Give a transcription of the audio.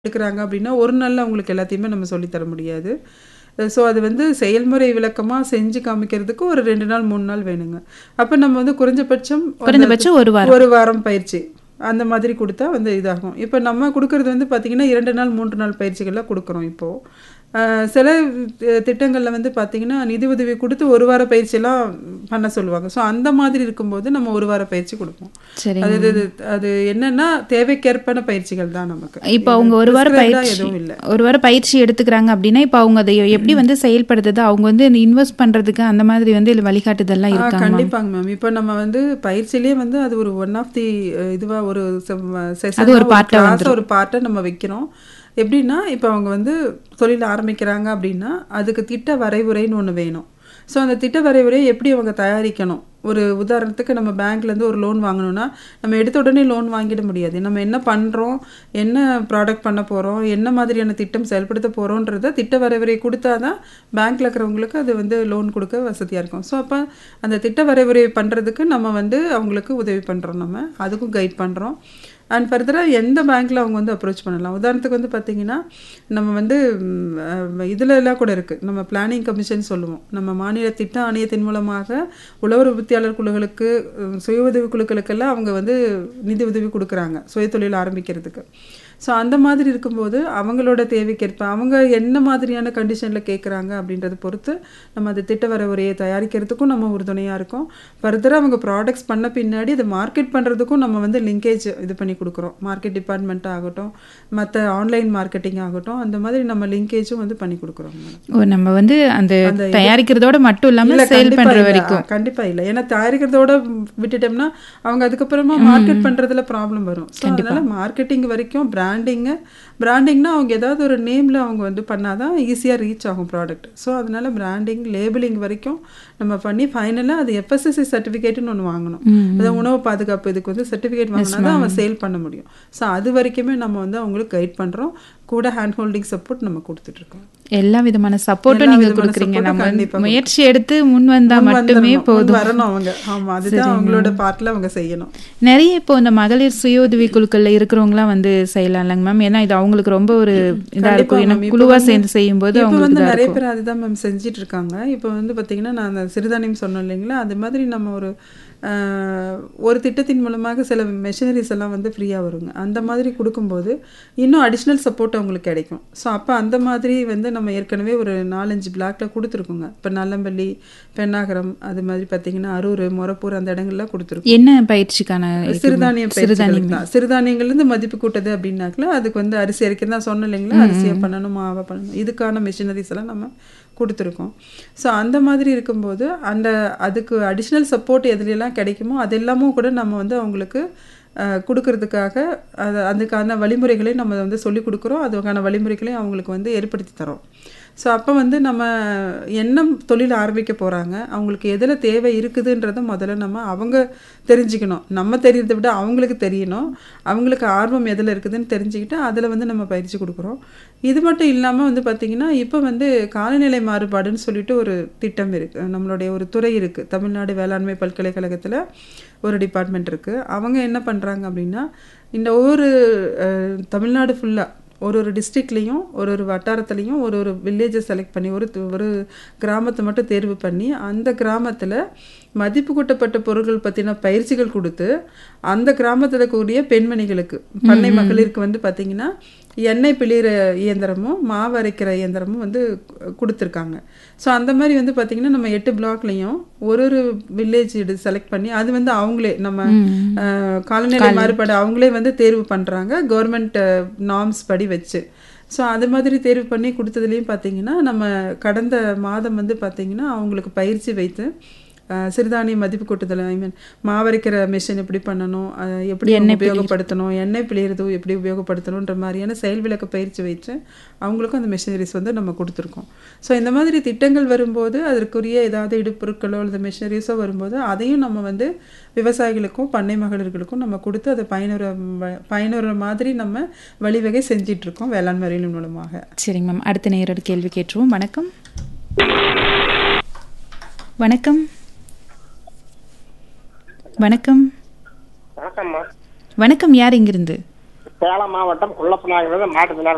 எடுக்கிறாங்க அப்படின்னா ஒரு நாளில் அவங்களுக்கு எல்லாத்தையுமே நம்ம சொல்லித் தர முடியாது ஸோ அது வந்து செயல்முறை விளக்கமாக செஞ்சு காமிக்கிறதுக்கு ஒரு ரெண்டு நாள் மூணு நாள் வேணுங்க அப்போ நம்ம வந்து குறைஞ்சபட்சம் ஒரு- குறைந்தபட்சம் ஒரு வாரம் ஒரு வாரம் பயிற்சி அந்த மாதிரி கொடுத்தா வந்து இதாகும் இப்போ நம்ம கொடுக்கறது வந்து பார்த்திங்கன்னா இரண்டு நாள் மூன்று நாள் பயிற்சிகள்லாம் கொடுக்குறோம் இப்போது ஆஹ் சில தி- திட்டங்கள்ல வந்து பார்த்தீங்கன்னா நிதி உதவி கொடுத்து ஒரு வார பயிற்சியெல்லாம் பண்ண சொல்லுவாங்க ஸோ அந்த மாதிரி இருக்கும்போது நம்ம ஒரு வார பயிற்சி கொடுப்போம் சரி அது இது- அது என்னன்னா தேவைக்கேற்பான பயிற்சிகள் தான் நமக்கு இப்போ அவங்க ஒரு வாரம் prescribed ஆ பயிற்சி எதுவும் இல்லை ஒரு வாரம் பயிற்சி எடுத்துக்கிறாங்க அப்படின்னா இப்போ அவங்க அதை எப்படி வந்து செயல்படுத்துது அவங்க வந்து இன்வெஸ்ட் பண்றதுக்கு அந்த மாதிரி வந்து இதுல வழிகாட்டுதல்லாம் ஆ, இருக்காங்க கண்டிப்பாங்க மேம் இப்போ நம்ம வந்து பயிற்சியிலே வந்து அது ஒரு ஒன் ஆஃப் தி இதுவா ஒரு செஷன் அது ஒரு part ஆ கிளாஸ் ஒரு பார்ட்டை நம்ம வைக்கிறோம் எப்படின்னா இப்போ அவங்க வந்து தொழில் ஆரம்பிக்கிறாங்க அப்படின்னா அதுக்கு திட்ட வரைவுரைன்னு ஒன்று வேணும் ஸோ அந்த திட்ட வரைவுரையை எப்படி அவங்க தயாரிக்கணும் ஒரு உதாரணத்துக்கு நம்ம பேங்க்லேருந்து ஒரு லோன் வாங்கணும்னா நம்ம எடுத்த உடனே லோன் வாங்கிட முடியாது நம்ம என்ன பண்ணுறோம் என்ன ப்ராடக்ட் பண்ண போகிறோம் என்ன மாதிரியான திட்டம் செயல்படுத்த போகிறோன்றத திட்ட வரைவுரை கொடுத்தா தான் பேங்க்கில் இருக்கிறவங்களுக்கு அது வந்து லோன் கொடுக்க வசதியாக இருக்கும் ஸோ அப்போ அந்த திட்ட வரைவுரை பண்ணுறதுக்கு நம்ம வந்து அவங்களுக்கு உதவி பண்ணுறோம் நம்ம அதுக்கும் கைட் பண்ணுறோம் அண்ட் ஃபர்தராக எந்த பேங்க்கில் அவங்க வந்து அப்ரோச் பண்ணலாம் உதாரணத்துக்கு வந்து பார்த்தீங்கன்னா நம்ம வந்து ம், அஹ், இதுல எல்லாம் கூட இருக்குது நம்ம பிளானிங் கமிஷன் சொல்லுவோம் நம்ம மாநில திட்ட ஆணையத்தின் மூலமாக உழவர் உற்பத்தியாளர் குழுக்களுக்கு உம், சுய உதவி குழுக்களுக்கெல்லாம் அவங்க வந்து நிதி உதவி கொடுக்குறாங்க சுயதொழில் ஆரம்பிக்கிறதுக்கு ஸோ அந்த மாதிரி இருக்கும்போது அவங்களோட தேவைக்கேற்ப அவங்க என்ன மாதிரியான கண்டிஷனில் கேட்குறாங்க அப்படின்றத பொறுத்து நம்ம அந்த திட்ட வரைவுரையை தயாரிக்கிறதுக்கும் நம்ம உறுதுணையாக இருக்கோம் ஃபர்தராக அவங்க ப்ராடக்ட்ஸ் பண்ண பின்னாடி அதை மார்க்கெட் பண்ணுறதுக்கும் நம்ம வந்து லிங்கேஜ் இது பண்ணி கொடுக்குறோம் மார்க்கெட் டிபார்ட்மெண்ட் ஆகட்டும் மற்ற ஆன்லைன் மார்க்கெட்டிங் ஆகட்டும் அந்த மாதிரி நம்ம லிங்கேஜும் வந்து பண்ணி கொடுக்குறோம் மேடம் ஓ நம்ம வந்து அந்த அந்த இது- தயாரிக்கிறதோட மட்டும் இல்லாம இல்ல, சேல் கண்டிப்பா பண்ற இல்ல. வரைக்கும் ஆ, கண்டிப்பா இல்ல ஏன்னா தயாரிக்கிறதோட விட்டுட்டோம்னா அவங்க அதுக்கப்புறமா மார்க்கெட் பண்றதுல ப்ராப்ளம் வரும் ஸோ அதனால மார்க்கெட்டிங் வரைக்கும் பிராண்டிங்கு பிராண்டிங்னா அவங்க ஏதாவது ஒரு நேம்ல அவங்க வந்து பண்ணாதான் ஈஸியா ரீச் ஆகும் ப்ராடக்ட் ஸோ அதனால பிராண்டிங் லேபிளிங் வரைக்கும் நம்ம பண்ணி ஃபைனலாக அது எஃப்எஸ்எஸ்சி சர்டிஃபிகேட்னு ஒன்று வாங்கணும் அது உணவு பாதுகாப்பு இதுக்கு வந்து சர்டிஃபிகேட் வாங்கினா தான் அவன் சேல் பண்ண முடியும் ஸோ அது வரைக்குமே நம்ம வந்து அவங்களுக்கு கைட் பண்றோம் கூட ஹேண்ட் ஹோல்டிங் சப்போர்ட் நம்ம கொடுத்துட்டு இருக்கோம் எல்லா விதமான சப்போர்ட்டும் எல்லா நீங்க விதமான கொடுக்குறீங்க support-ம் நம்ம கண்டிப்பா முயற்சி எடுத்து முன் வந்தா முன் மட்டுமே வந்துடணும், முன் போதும் வரணும் அவங்க ஆமா அதுதான் அவங்களோட பார்ட்ல அவங்க செய்யணும் நிறைய இப்போ இந்த மகளிர் சுய உதவி குழுக்கள்ல இருக்கிறவங்களாம் வந்து செய்யலாம் இல்லைங்க மேம் ஏன்னா இது அவங்களுக்கு ரொம்ப ஒரு இதா கண்டிப்பா இருக்கும் ஏன்னா ma'am. இப்ப குழுவா வந்து- சேர்ந்து செய்யும்போது இப்ப அவங்களுக்கு வந்து இதா நிறைய இருக்கும் பேர் அதுதான் மேம் செஞ்சிட்டு இருக்காங்க இப்போ வந்து பாத்தீங்கன்னா நான் அந்த சிறுதானியம் சொன்னேன் இல்லைங்களா அது மாதிரி நம்ம ஒரு ஆஹ், ஒரு திட்டத்தின் மூலமாக சில மெஷினரிஸ் எல்லாம் வந்து ஃப்ரீயாக வருங்க அந்த மாதிரி கொடுக்கும்போது இன்னும் அடிஷ்னல் சப்போர்ட் அவங்களுக்கு கிடைக்கும் ஸோ அப்போ அந்த மாதிரி வந்து நம்ம ஏற்கனவே ஒரு நாலஞ்சு பிளாக்ல கொடுத்துருக்கோங்க இப்போ நல்லம்பள்ளி பெண்ணாகரம் அது மாதிரி பார்த்தீங்கன்னா அரூர் மொரப்பூர் அந்த இடங்கள்ல கொடுத்துருக்கோம் என்ன பயிற்சிக்கான சிறுதானிய சிறுதானியம் பயிற்சிகளுக்கு தான் சிறுதானியங்கள்லேருந்து மதிப்பு கூட்டது அப்படின்னாக்கல அதுக்கு வந்து அரிசி அரைக்கிறது தான் சொன்னேன் இல்லைங்களா அரிசியை பண்ணணும் மாவை பண்ணணும் இதுக்கான மிஷினரிஸ் எல்லாம் நம்ம கொடுத்துருக்கோம் ஸோ அந்த மாதிரி இருக்கும்போது அந்த அதுக்கு அடிஷ்னல் சப்போர்ட் எதுலையெல்லாம் கிடைக்குமோ அது எல்லாமும் கூட நம்ம வந்து அவங்களுக்கு அஹ், கொடுக்கறதுக்காக அது அதுக்கான வழிமுறைகளை நம்ம வந்து சொல்லி கொடுக்குறோம் அதுக்கான வழிமுறைகளையும் அவங்களுக்கு வந்து ஏற்படுத்தி தரோம் ஸோ அப்போ வந்து நம்ம என்ன தொழில் ஆரம்பிக்க போகிறாங்க அவங்களுக்கு எதில் தேவை இருக்குதுன்றதை முதல்ல நம்ம அவங்க தெரிஞ்சுக்கணும் நம்ம தெரியறதை விட அவங்களுக்கு தெரியணும் அவங்களுக்கு ஆர்வம் எதில் இருக்குதுன்னு தெரிஞ்சுக்கிட்டு அதில் வந்து நம்ம பயிற்சி கொடுக்குறோம் இது மட்டும் இல்லாமல் வந்து பார்த்திங்கன்னா இப்போ வந்து காலநிலை மாறுபாடுன்னு சொல்லிட்டு ஒரு திட்டம் இருக்குது நம்மளுடைய ஒரு துறை இருக்குது தமிழ்நாடு வேளாண்மை பல்கலைக்கழகத்தில் ஒரு டிபார்ட்மெண்ட் இருக்குது அவங்க என்ன பண்ணுறாங்க அப்படின்னா இந்த ஒவ்வொரு அஹ், தமிழ்நாடு ஃபுல்லாக ஒரு ஒரு டிஸ்ட்ரிக்ட்லேயும் ஒரு ஒரு வட்டாரத்துலேயும் ஒரு ஒரு வில்லேஜை செலக்ட் பண்ணி ஒரு து- ஒரு கிராமத்தை மட்டும் தேர்வு பண்ணி அந்த கிராமத்தில் மதிப்பு கூட்டப்பட்ட பொருட்கள் பற்றின பயிற்சிகள் கொடுத்து அந்த கிராமத்தில் கூடிய பெண்மணிகளுக்கு பண்ணை மகளிருக்கு வந்து பார்த்திங்கன்னா எண்ணெய் பிழிகிற இயந்திரமும் மாவு அரைக்கிற இயந்திரமும் வந்து கு- கொடுத்துருக்காங்க ஸோ அந்த மாதிரி வந்து பார்த்திங்கன்னா நம்ம எட்டு பிளாக்லேயும் ஒரு ஒரு வில்லேஜ் இது செலக்ட் பண்ணி அது வந்து அவங்களே நம்ம அஹ், காலநிலை மாறுபாடு அவங்களே வந்து தேர்வு பண்ணுறாங்க கவர்மெண்ட் நார்ம்ஸ் படி வச்சு ஸோ அது மாதிரி தேர்வு பண்ணி கொடுத்ததுலேயும் பார்த்தீங்கன்னா நம்ம கடந்த மாதம் வந்து பார்த்தீங்கன்னா அவங்களுக்கு பயிற்சி வைத்து அஹ், சிறுதானிய மதிப்பு கூட்டுதல் ஐ மீன் மாவரைக்கிற மிஷின் எப்படி பண்ணணும் அஹ், எப்படி அவங்க உபயோகப்படுத்தணும் எண்ணெய் பிழியறது எப்படி உபயோகப்படுத்தணுன்ற மாதிரியான செயல் விளக்க பயிற்சி வச்சு அவங்களுக்கும் அந்த மிஷினரிஸ் வந்து நம்ம கொடுத்துருக்கோம் ஸோ இந்த மாதிரி திட்டங்கள் வரும்போது அதற்குரிய ஏதாவது இடுப்பொருட்களோ அல்லது மிஷினரிஸோ வரும்போது அதையும் நம்ம வந்து விவசாயிகளுக்கும் பண்ணை மகளிர்களுக்கும் நம்ம கொடுத்து அதை பயனுற ம- பயனுற மாதிரி நம்ம வழிவகை செஞ்சிட்டு இருக்கோம் வேளாண் அறிவியல் மூலமாக சரிங்க மேம் அடுத்த நேரோட கேள்வி கேட்டுருவோம் வணக்கம் வணக்கம் வணக்கம் வணக்கம்மா வணக்கம் யார் இங்கிருந்து சேலம் மாவட்டம் குள்ளப்பநாயகம் மாட்டுத்தினார்